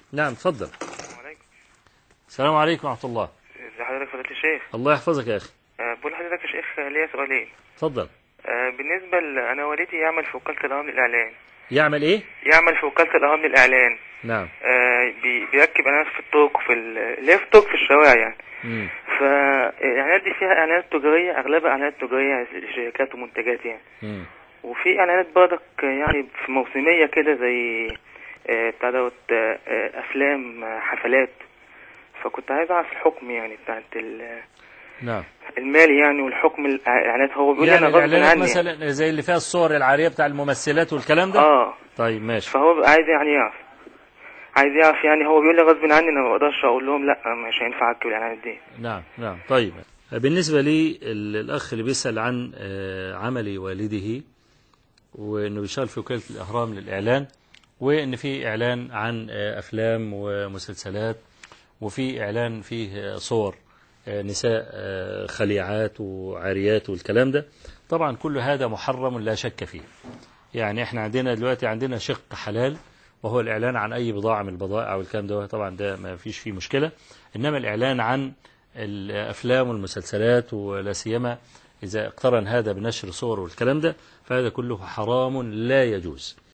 نعم تفضل السلام عليكم السلام عليكم ورحمة الله ازي حضرتك فضيلة الشيخ الله يحفظك يا أخي أه بقول لحضرتك يا شيخ ليا سؤالين تفضل أه بالنسبة ل- أنا والدي يعمل في وكالة الأهرام للإعلان يعمل إيه يعمل في وكالة الأهرام للإعلان نعم أه بي- بيركب إعلانات في الطرق وفي ال- اللي هي في الطرق في الشوارع يعني مم. فالإعلانات دي فيها إعلانات تجارية أغلبها إعلانات تجارية لشركات ومنتجات يعني مم. وفي إعلانات برضك يعني في موسمية كده زي آه، بتاع دوت آه، آه، أفلام آه، حفلات فكنت عايز أعرف الحكم يعني بتاعت ال- نعم المالي يعني والحكم الإعلانات هو بيقول لي يعني أنا غصب الإعلانات عني مثلا زي اللي فيها الصور العارية بتاع الممثلات والكلام ده اه طيب ماشي فهو بقى عايز يعني يعرف عايز يعرف يعني هو بيقول لي غصب عني انا ما بقدرش اقول لهم لا مش هينفع اكل الاعلانات دي نعم نعم طيب بالنسبة لي ال- الأخ اللي بيسأل عن آه، عمل والده وإنه بيشتغل في وكالة الأهرام للإعلان وإن في إعلان عن آه، أفلام ومسلسلات وفي إعلان فيه آه، صور آه، نساء آه، خليعات وعاريات والكلام ده طبعا كل هذا محرم لا شك فيه يعني احنا عندنا دلوقتي عندنا شق حلال وهو الإعلان عن أي بضاعة من البضائع والكلام ده طبعا ده ما فيش فيه مشكلة إنما الإعلان عن الأفلام والمسلسلات ولا سيما إذا اقترن هذا بنشر صور والكلام ده فهذا كله حرام لا يجوز